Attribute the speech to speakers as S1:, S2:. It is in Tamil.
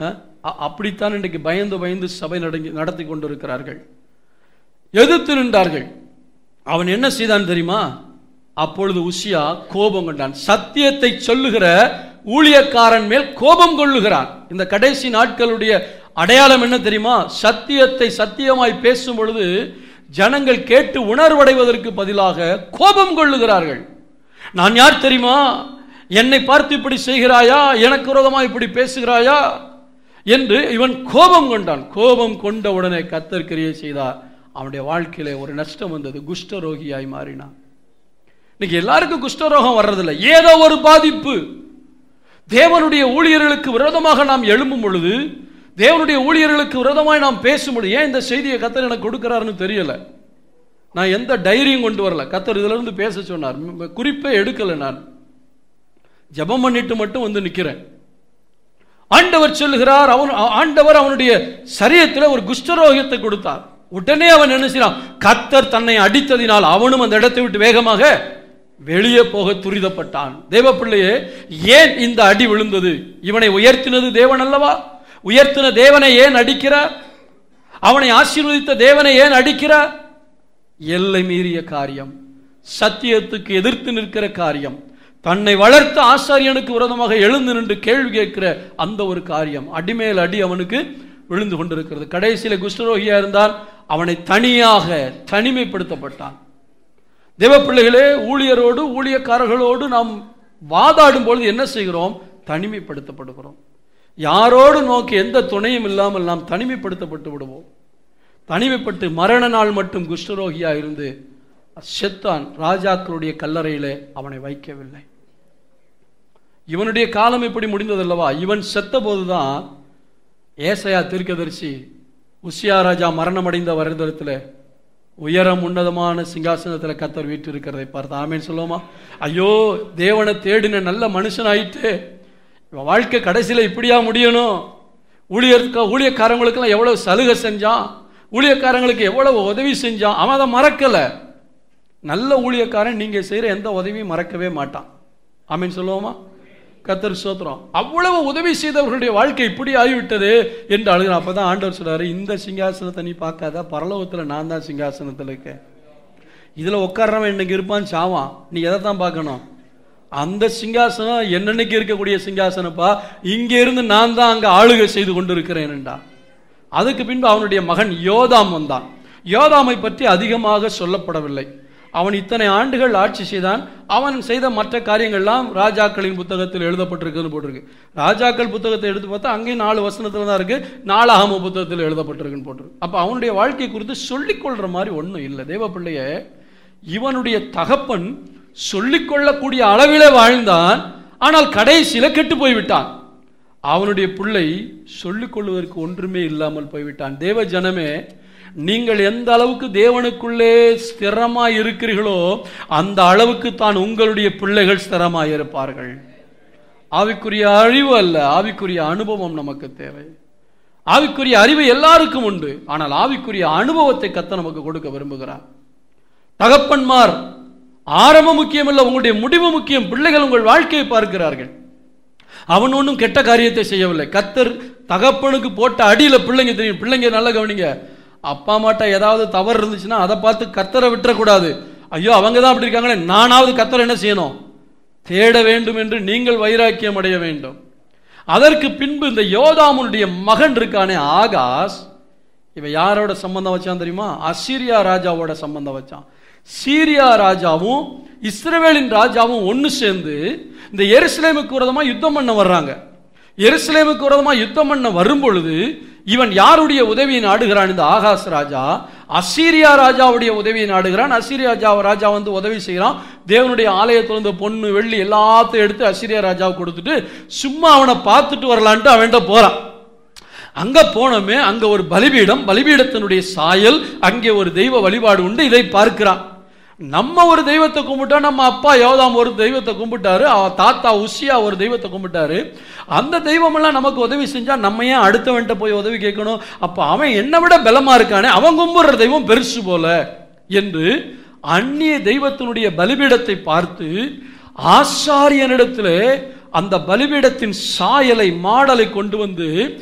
S1: அஹ், அ- அப்படித்தான் இன்றைக்கு பயந்து பயந்து சபை நடங்கி நடத்தி கொண்டிருக்கிறார்கள் எதிர்த்து நின்றார்கள் அவன் என்ன செய்தான் தெரியுமா அப்பொழுது உசியா கோபம் கொண்டான் சத்தியத்தை சொல்லுகிற ஊழியக்காரன் மேல் கோபம் கொள்ளுகிறான் இந்த கடைசி நாட்களுடைய அடையாளம் என்ன தெரியுமா சத்தியத்தை சத்தியமாய் பேசும் பொழுது ஜனங்கள் கேட்டு உணர்வடைவதற்கு பதிலாக கோபம் கொள்ளுகிறார்கள் நான் யார் தெரியுமா என்னை பார்த்து இப்படி செய்கிறாயா எனக்கு விரோதமாக இப்படி பேசுகிறாயா என்று இவன் கோபம் கொண்டான் கோபம் கொண்ட உடனே கத்தர் கிரியை செய்தார் அவனுடைய வாழ்க்கையில ஒரு நஷ்டம் வந்தது குஷ்டரோகியாய் மாறினான் இன்னைக்கு எல்லாருக்கும் குஷ்டரோகம் வர்றதில்லை ஏதோ ஒரு பாதிப்பு தேவனுடைய ஊழியர்களுக்கு விரோதமாக நாம் எழும்பும் பொழுது தேவனுடைய ஊழியர்களுக்கு விரோதமாய் நாம் பேசும் பொழுது ஏன் இந்த செய்தியை கத்தர் எனக்கு கொடுக்கிறாருன்னு தெரியல நான் எந்த டைரியும் கொண்டு வரல கத்தர் இதுல இருந்து பேச சொன்னார் ம், குறிப்பே எடுக்கல நான் ஜெபம் பண்ணிட்டு மட்டும் வந்து நிக்கிறேன் ஆண்டவர் சொல்லுகிறார் அவன் ஆ- ஆண்டவர் அவனுடைய சரீரத்தில் ஒரு குஷ்டரோகத்தை கொடுத்தார் உடனே அவன் என்ன செய்யறான் கத்தர் தன்னை அடித்ததினால் அவனும் அந்த இடத்தை விட்டு வேகமாக வெளியே போக துரிதப்பட்டான் தேவ பிள்ளையே ஏன் இந்த அடி விழுந்தது இவனை உயர்த்தினது தேவன் அல்லவா உயர்த்தின தேவனை ஏன் அடிக்கிறார் அவனை ஆசீர்வதித்த தேவனை ஏன் அடிக்கிறார் எல்லை மீறிய காரியம் சத்தியத்துக்கு எதிர்த்து நிற்கிற காரியம் தன்னை வளர்த்த ஆசாரியனுக்கு விரோதமாக எழுந்து நின்று கேள்வி கேட்கிற அந்த ஒரு காரியம் அடிமேல் அடி அவனுக்கு விழுந்து கொண்டிருக்கிறது கடைசியில குஷ்டரோகியா இருந்தால் அவனை தனியாக தனிமைப்படுத்தப்பட்டான் தேவ பிள்ளைகளே ஊழியரோடு ஊழியக்காரர்களோடு நாம் வாதாடும் பொழுது என்ன செய்கிறோம் தனிமைப்படுத்தப்படுகிறோம் யாரோடு நோக்கி எந்த துணையும் இல்லாமல் நாம் தனிமைப்படுத்தப்பட்டு விடுவோம் தனிமைப்பட்டு மரண நாள் மட்டும் குஷ்டரோகியா இருந்து செத்தான் ராஜாக்களுடைய கல்லறையிலே அவனை வைக்கவில்லை இவனுடைய காலம் எப்படி முடிந்ததல்லவா இவன் செத்த போதுதான் ஏசையா தீர்க்கதரிசி உசியா ராஜா மரணமடைந்த வருடத்தில் உயரம் உன்னதமான சிங்காசனத்தில் கத்தர் வீட்டு இருக்கிறதை பார்த்து ஆமேன்னு சொல்லுவோமா ஐயோ தேவனை தேடின நல்ல மனுஷன் ஆயிட்டு இவன் வாழ்க்கை கடைசியில் இப்படியா முடியணும் ஊழியர்க்க ஊழியக்காரங்களுக்கெல்லாம் எவ்வளவு சலுகை செஞ்சான் ஊழியக்காரங்களுக்கு எவ்வளவு உதவி செஞ்சான் அவன் அதை மறக்கலை நல்ல ஊழியக்காரன் நீங்க செய்யற எந்த உதவியும் மறக்கவே மாட்டான் ஆமீன் சொல்லுவோமா கத்தர் சோத்திரம் அவ்வளவு உதவி செய்தவர்களுடைய வாழ்க்கை இப்படி ஆகிவிட்டது என்று அழுகிறான் அப்பதான் ஆண்டவர் சொல்றாரு இந்த சிங்காசனத்தை நீ பார்க்காத பரலோகத்துல நான் தான் சிங்காசனத்துல இருக்கேன் இதுல உட்கார்றவன் இன்னைக்கு இருப்பான் சாவான் நீ எதை தான் பார்க்கணும் அந்த சிங்காசனம் என்னன்னைக்கு இருக்கக்கூடிய சிங்காசனப்பா இங்க இருந்து நான் தான் அங்க ஆளுகை செய்து கொண்டிருக்கிறேன்டா அதுக்கு பின்பு அவனுடைய மகன் யோதாம் வந்தான் யோதாமை பற்றி அதிகமாக சொல்லப்படவில்லை அவன் இத்தனை ஆண்டுகள் ஆட்சி செய்தான் அவன் செய்த மற்ற காரியங்கள்லாம் ராஜாக்களின் புத்தகத்தில் எழுதப்பட்டிருக்குன்னு போட்டிருக்கு ராஜாக்கள் புத்தகத்தை எடுத்து பார்த்தா அங்கேயும் நாலு வசனத்துல தான் இருக்கு நாலாகம புத்தகத்தில் எழுதப்பட்டிருக்குன்னு போட்டிருக்கு அப்ப அவனுடைய வாழ்க்கை குறித்து சொல்லிக்கொள்ற மாதிரி ஒண்ணும் இல்லை தேவ பிள்ளைய இவனுடைய தகப்பன் சொல்லிக்கொள்ளக்கூடிய அளவிலே வாழ்ந்தான் ஆனால் கடைசியில கெட்டு போய்விட்டான் அவனுடைய பிள்ளை சொல்லிக் கொள்வதற்கு ஒன்றுமே இல்லாமல் போய்விட்டான் தேவ ஜனமே நீங்கள் எந்த அளவுக்கு தேவனுக்குள்ளே ஸ்திரமாய் இருக்கிறீர்களோ அந்த அளவுக்கு தான் உங்களுடைய பிள்ளைகள் ஸ்திரமாய் இருப்பார்கள் ஆவிக்குரிய அறிவு அல்ல ஆவிக்குரிய அனுபவம் நமக்கு தேவை ஆவிக்குரிய அறிவு எல்லாருக்கும் உண்டு ஆனால் ஆவிக்குரிய அனுபவத்தை கத்த நமக்கு கொடுக்க விரும்புகிறார் தகப்பன்மார் ஆரம்பம் முக்கியம் இல்ல உங்களுடைய முடிவு முக்கியம் பிள்ளைகள் உங்கள் வாழ்க்கையை பார்க்கிறார்கள் அவன் ஒன்றும் கெட்ட காரியத்தை செய்யவில்லை கத்தர் தகப்பனுக்கு போட்ட அடியில பிள்ளைங்க தெரியும் பிள்ளைங்க நல்லா கவனிங்க அப்பா அம்மாட்ட ஏதாவது தவறு இருந்துச்சுன்னா அதை பார்த்து கத்தரை விட்டுறக்கூடாது ஐயோ அவங்க தான் அப்படி இருக்காங்களே நானாவது கத்தரை என்ன செய்யணும் தேட வேண்டும் என்று நீங்கள் வைராக்கியம் அடைய வேண்டும் அதற்கு பின்பு இந்த யோதாமுனுடைய மகன் இருக்கானே ஆகாஸ் இவன் யாரோட சம்பந்தம் வச்சான் தெரியுமா அசீரியா ராஜாவோட சம்பந்தம் வச்சான் சீரியா ராஜாவும் இஸ்ரவேலின் ராஜாவும் ஒன்று சேர்ந்து இந்த எருசலேமுக்கு விரோதமா யுத்தம் பண்ண வர்றாங்க எருசலேமுக்கு விரோதமா யுத்தம் பண்ண வரும் பொழுது இவன் யாருடைய உதவியை நாடுகிறான் இந்த ஆகாஸ் ராஜா அசீரியா ராஜாவுடைய உதவியை நாடுகிறான் அசீரியா ராஜா ராஜா வந்து உதவி செய்கிறான் தேவனுடைய ஆலயத்துல இருந்த பொண்ணு வெள்ளி எல்லாத்தையும் எடுத்து அசீரியா ராஜாவுக்கு கொடுத்துட்டு சும்மா அவனை பார்த்துட்டு வரலான்ட்டு அவன்கிட்ட போறான் அங்க போனோமே அங்க ஒரு பலிபீடம் பலிபீடத்தினுடைய சாயல் அங்கே ஒரு தெய்வ வழிபாடு உண்டு இதை பார்க்கிறான் நம்ம ஒரு தெய்வத்தை கும்பிட்டா நம்ம அப்பா யோதாம் ஒரு தெய்வத்தை கும்பிட்டாரு அவ தாத்தா உசியா ஒரு தெய்வத்தை கும்பிட்டாரு அந்த தெய்வமெல்லாம் நமக்கு உதவி செஞ்சா நம்ம ஏன் அடுத்தவன்ட்ட போய் உதவி கேட்கணும் அப்ப அவன் என்னை விட பலமா இருக்கானே அவன் கும்பிடுற தெய்வம் பெருசு போல என்று அந்நிய தெய்வத்தினுடைய பலிபீடத்தை பார்த்து ஆசாரியனிடத்திலே அந்த பலிபீடத்தின் சாயலை மாடலை கொண்டு வந்து